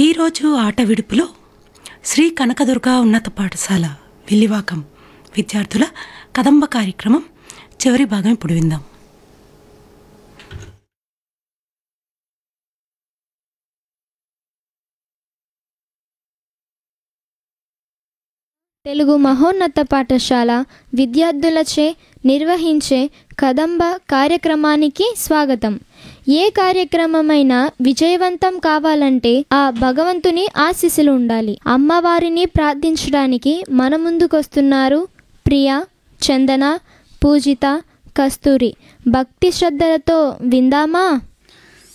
ఈరోజు ఆట విడుపులో శ్రీ కనకదుర్గ ఉన్నత పాఠశాల విల్లివాకం విద్యార్థుల కదంబ కార్యక్రమం చివరి భాగం ఇప్పుడు విందాం తెలుగు మహోన్నత పాఠశాల విద్యార్థులచే నిర్వహించే కదంబ కార్యక్రమానికి స్వాగతం ఏ కార్యక్రమమైనా విజయవంతం కావాలంటే ఆ భగవంతుని ఆశీస్సులు ఉండాలి అమ్మవారిని ప్రార్థించడానికి మన ముందుకొస్తున్నారు ప్రియ చందన పూజిత కస్తూరి భక్తి శ్రద్ధలతో విందామా